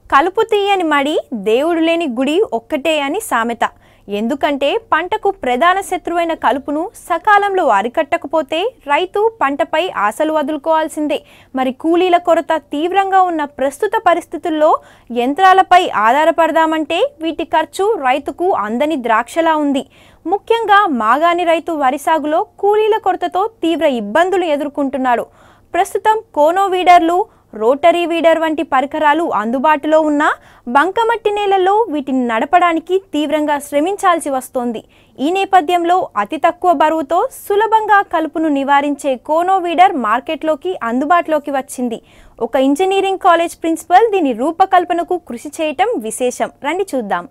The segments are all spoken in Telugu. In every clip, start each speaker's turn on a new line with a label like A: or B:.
A: కలుపు తీయని మడి దేవుడు లేని గుడి ఒక్కటే అని సామెత ఎందుకంటే పంటకు ప్రధాన శత్రువైన కలుపును సకాలంలో అరికట్టకపోతే రైతు పంటపై ఆశలు వదులుకోవాల్సిందే మరి కూలీల కొరత తీవ్రంగా ఉన్న ప్రస్తుత పరిస్థితుల్లో యంత్రాలపై ఆధారపడదామంటే వీటి ఖర్చు రైతుకు అందని ద్రాక్షలా ఉంది ముఖ్యంగా మాగాని రైతు వరి సాగులో కూలీల కొరతతో తీవ్ర ఇబ్బందులు ఎదుర్కొంటున్నాడు ప్రస్తుతం కోనో వీడర్లు రోటరీ వీడర్ వంటి పరికరాలు అందుబాటులో ఉన్న బంకమట్టి నేలల్లో వీటిని నడపడానికి తీవ్రంగా శ్రమించాల్సి వస్తోంది ఈ నేపథ్యంలో అతి తక్కువ బరువుతో సులభంగా కలుపును నివారించే కోనో వీడర్ మార్కెట్లోకి అందుబాటులోకి వచ్చింది ఒక ఇంజనీరింగ్ కాలేజ్ ప్రిన్సిపల్ దీని రూపకల్పనకు కృషి చేయటం విశేషం రండి చూద్దాం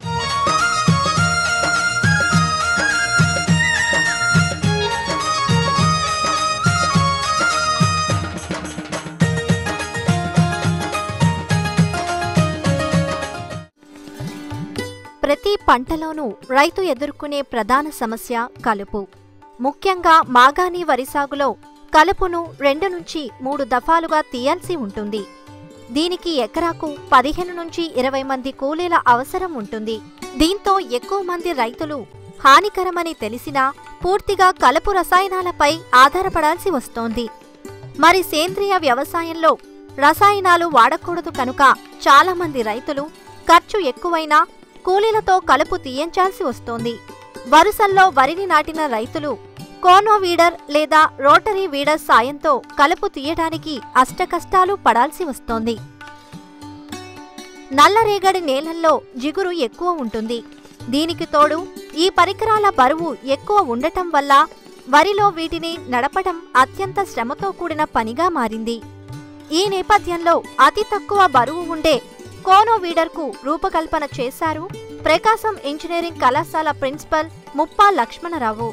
B: ప్రతి పంటలోనూ రైతు ఎదుర్కొనే ప్రధాన సమస్య కలుపు ముఖ్యంగా మాగాణి వరి సాగులో కలుపును రెండు నుంచి మూడు దఫాలుగా తీయాల్సి ఉంటుంది దీనికి ఎకరాకు పదిహేను నుంచి ఇరవై మంది కూలీల అవసరం ఉంటుంది దీంతో ఎక్కువ మంది రైతులు హానికరమని తెలిసినా పూర్తిగా కలుపు రసాయనాలపై ఆధారపడాల్సి వస్తోంది మరి సేంద్రియ వ్యవసాయంలో రసాయనాలు వాడకూడదు కనుక చాలా మంది రైతులు ఖర్చు ఎక్కువైనా కూలీలతో కలుపు తీయించాల్సి వస్తోంది వరుసల్లో వరిని నాటిన రైతులు కోనో వీడర్ లేదా రోటరీ వీడర్ సాయంతో కలుపు తీయడానికి అష్టకష్టాలు పడాల్సి వస్తోంది నల్లరేగడి నేలల్లో జిగురు ఎక్కువ ఉంటుంది దీనికి తోడు ఈ పరికరాల బరువు ఎక్కువ ఉండటం వల్ల వరిలో వీటిని నడపడం అత్యంత శ్రమతో కూడిన పనిగా మారింది ఈ నేపథ్యంలో అతి తక్కువ బరువు ఉండే కోనో వీడర్కు రూపకల్పన చేశారు ప్రకాశం ఇంజనీరింగ్ కళాశాల ప్రిన్సిపల్ ముప్పా లక్ష్మణరావు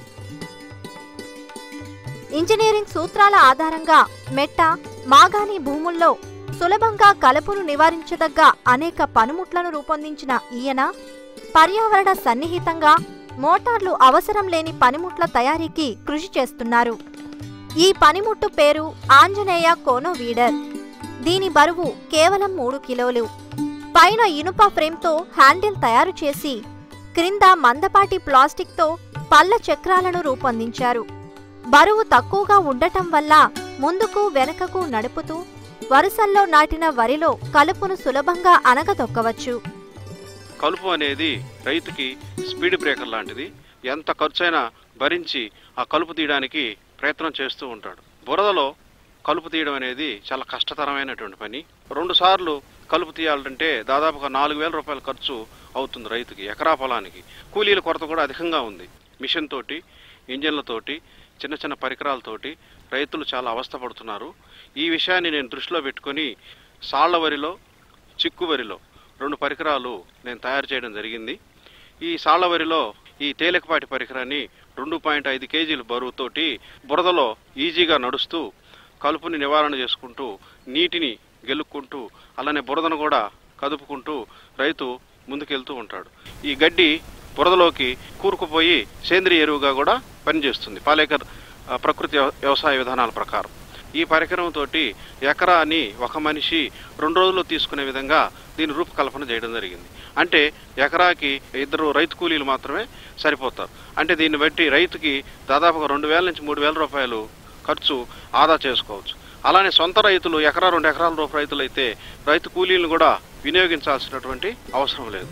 B: ఇంజనీరింగ్ సూత్రాల ఆధారంగా మెట్ట మాగాణి భూముల్లో సులభంగా కలుపును నివారించదగ్గ అనేక పనిముట్లను రూపొందించిన ఈయన పర్యావరణ సన్నిహితంగా మోటార్లు అవసరం లేని పనిముట్ల తయారీకి కృషి చేస్తున్నారు ఈ పనిముట్టు పేరు ఆంజనేయ కోనో వీడర్ దీని బరువు కేవలం మూడు కిలోలు పైన ఇనుప ఫ్రేమ్తో హ్యాండిల్ తయారు చేసి క్రింద మందపాటి ప్లాస్టిక్తో పళ్ళ చక్రాలను రూపొందించారు బరువు తక్కువగా ఉండటం వల్ల ముందుకు వెనకకు నడుపుతూ వరుసల్లో నాటిన వరిలో కలుపును సులభంగా అనగదొక్కవచ్చు
C: కలుపు అనేది రైతుకి స్పీడ్ బ్రేకర్ లాంటిది ఎంత ఖర్చైనా భరించి ఆ కలుపు తీయడానికి ప్రయత్నం చేస్తూ ఉంటాడు బురదలో కలుపు తీయడం అనేది చాలా కష్టతరమైనటువంటి పని రెండు సార్లు కలుపు తీయాలంటే దాదాపుగా నాలుగు వేల రూపాయల ఖర్చు అవుతుంది రైతుకి ఎకరా పొలానికి కూలీల కొరత కూడా అధికంగా ఉంది మిషన్ తోటి ఇంజన్లతోటి చిన్న చిన్న పరికరాలతోటి రైతులు చాలా అవస్థపడుతున్నారు ఈ విషయాన్ని నేను దృష్టిలో పెట్టుకొని సాళ్ల వరిలో చిక్కు వరిలో రెండు పరికరాలు నేను తయారు చేయడం జరిగింది ఈ సాళ్ల వరిలో ఈ తేలికపాటి పరికరాన్ని రెండు పాయింట్ ఐదు కేజీల బరువుతోటి బురదలో ఈజీగా నడుస్తూ కలుపుని నివారణ చేసుకుంటూ నీటిని గెలుక్కుంటూ అలానే బురదను కూడా కదుపుకుంటూ రైతు ముందుకెళ్తూ ఉంటాడు ఈ గడ్డి బురదలోకి కూరుకుపోయి సేంద్రియ ఎరువుగా కూడా పనిచేస్తుంది పాలేకర్ ఆ, ప్రకృతి వ్యవ- వ్యవసాయ విధానాల ప్రకారం ఈ పరికరంతో ఎకరాని ఒక మనిషి రెండు రోజుల్లో తీసుకునే విధంగా దీని రూపకల్పన చేయడం జరిగింది అంటే ఎకరాకి ఇద్దరు రైతు కూలీలు మాత్రమే సరిపోతారు అంటే దీన్ని బట్టి రైతుకి దాదాపుగా రెండు వేల నుంచి మూడు వేల రూపాయలు ఖర్చు ఆదా చేసుకోవచ్చు అలానే సొంత రైతులు ఎకరా రెండు ఎకరాల రూపాయల రైతులు అయితే రైతు కూలీలను కూడా వినియోగించాల్సినటువంటి అవసరం లేదు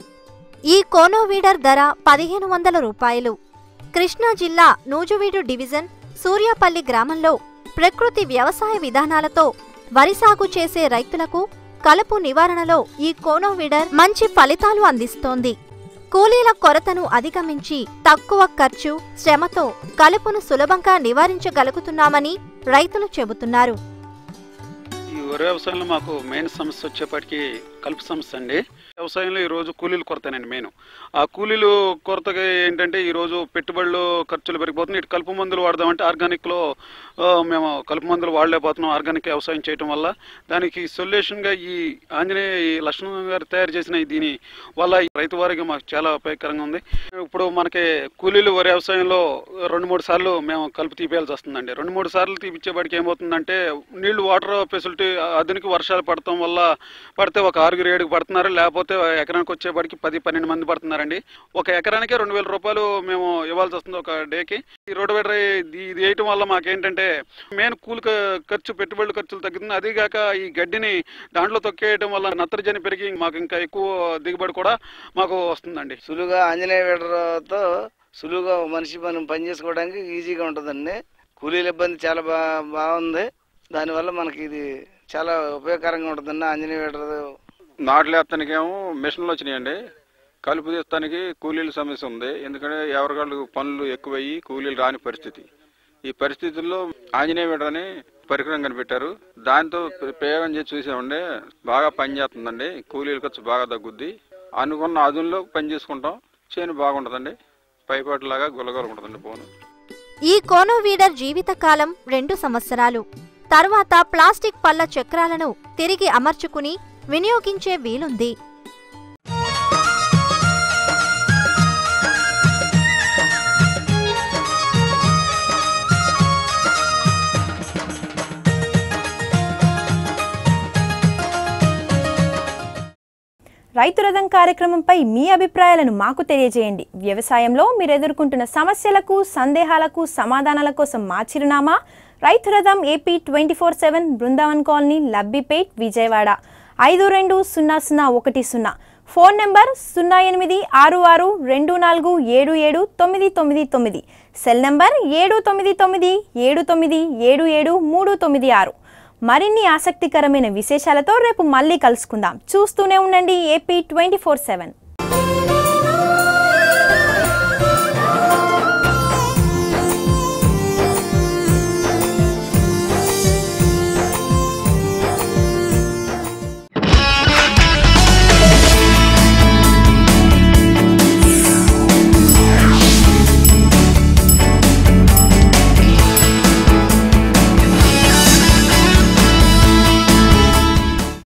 B: ఈ కోనో వీడర్ ధర పదిహేను వందల రూపాయలు కృష్ణా జిల్లా నూజువీడు డివిజన్ సూర్యాపల్లి గ్రామంలో ప్రకృతి వ్యవసాయ విధానాలతో వరి సాగు చేసే రైతులకు కలుపు నివారణలో ఈ కోనో వీడర్ మంచి ఫలితాలు అందిస్తోంది కూలీల కొరతను అధిగమించి తక్కువ ఖర్చు శ్రమతో కలుపును సులభంగా నివారించగలుగుతున్నామని రైతులు చెబుతున్నారు
D: ఈ వరి వ్యవసాయంలో మాకు మెయిన్ సమస్య వచ్చేప్పటికి కలుపు సమస్య అండి వ్యవసాయంలో ఈరోజు కూలీల కొరతనండి మెయిన్ ఆ కూలీలు కొరతగా ఏంటంటే ఈరోజు పెట్టుబడులు ఖర్చులు పెరిగిపోతున్నాయి ఇటు కలుపు మందులు వాడదామంటే ఆర్గానిక్లో ఆ, మేము కలుపు మందులు వాడలేకపోతున్నాం ఆర్గానిక్ వ్యవసాయం చేయటం వల్ల దానికి సొల్యూషన్గా ఈ ఆంజనేయ ఈ లక్ష్మణ్ గారు తయారు చేసిన ఈ దీని వల్ల ఈ రైతు వారికి మాకు చాలా ఉపయోగకరంగా ఉంది ఇప్పుడు మనకి కూలీలు వరి వ్యవసాయంలో రెండు మూడు సార్లు మేము కలుపు తీపేయాల్సి వస్తుందండి రెండు మూడు సార్లు తీపిచ్చేవాడికి ఏమవుతుందంటే నీళ్లు వాటర్ ఫెసిలిటీ ఆధునిక వర్షాలు పడటం వల్ల పడితే ఒక ఆరు ఆరుగురు ఏడుగు పడుతున్నారు లేకపోతే ఎకరానికి వచ్చేపాటికి పది పన్నెండు మంది పడుతున్నారండి ఒక ఎకరానికి రెండు వేల రూపాయలు మేము ఇవ్వాల్సి వస్తుంది ఒక డేకి ఈ రోడ్డు వెడర్ ఇది ఇది వేయటం వల్ల మాకేంటంటే మెయిన్ కూలి క- ఖర్చు పెట్టుబడులు ఖర్చులు తగ్గుతుంది అదిగాక ఈ గడ్డిని దాంట్లో తొక్కేయడం వల్ల నత్రజని పెరిగి మాకు ఇంకా ఎక్కువ దిగుబడి కూడా మాకు వస్తుందండి
E: సులువుగా ఆంజనేయ వీడర్తో సులువుగా మనిషి మనం పని చేసుకోవడానికి ఈజీగా ఉంటుందండి కూలీల ఇబ్బంది చాలా బా బాగుంది దానివల్ల మనకి ఇది చాలా ఉపయోగకరంగా ఉంటుందండి ఆంజనేయ వీడర్
F: నాట్లేస్తానికేమో మిషన్లు వచ్చినాయండి కలుపు తీస్తానికి కూలీల సమస్య ఉంది ఎందుకంటే ఎవరికాళ్ళు పనులు ఎక్కువయ్యి కూలీలు రాని పరిస్థితి ఈ పరిస్థితుల్లో ఆంజనేయ వీడని పరికరం కనిపెట్టారు దాంతో ప్ర- ప్రయోగం చేసి చూసామండి బాగా పనిచేస్తుందండి కూలీల ఖర్చు బాగా తగ్గుద్ది అనుకున్న అదునులో పని చేసుకుంటాం చేను బాగుంటుందండి పైపాటిలాగా గులగొల ఉంటుందండి బోను
B: ఈ కోనోవీడర్ జీవితకాలం రెండు సంవత్సరాలు తర్వాత ప్లాస్టిక్ పళ్ళ చక్రాలను తిరిగి అమర్చుకుని వినియోగించే వీలుంది
A: రైతు రథం కార్యక్రమంపై మీ అభిప్రాయాలను మాకు తెలియజేయండి వ్యవసాయంలో మీరు ఎదుర్కొంటున్న సమస్యలకు సందేహాలకు సమాధానాల కోసం మా చిరునామా రైతు రథం AP twenty four seven Brindavan colony Labbipet Vijayawada ఐదు రెండు సున్నా సున్నా ఒకటి సున్నా ఫోన్ నెంబర్ సున్నా ఎనిమిది ఆరు ఆరు రెండు నాలుగు ఏడు ఏడు తొమ్మిది తొమ్మిది తొమ్మిది సెల్ నెంబర్ ఏడు తొమ్మిది తొమ్మిది ఏడు తొమ్మిది ఏడు ఏడు మూడు తొమ్మిది ఆరు మరిన్ని ఆసక్తికరమైన విశేషాలతో రేపు మళ్ళీ కలుసుకుందాం చూస్తూనే ఉండండి ఏపీ ట్వంటీ ఫోర్ సెవెన్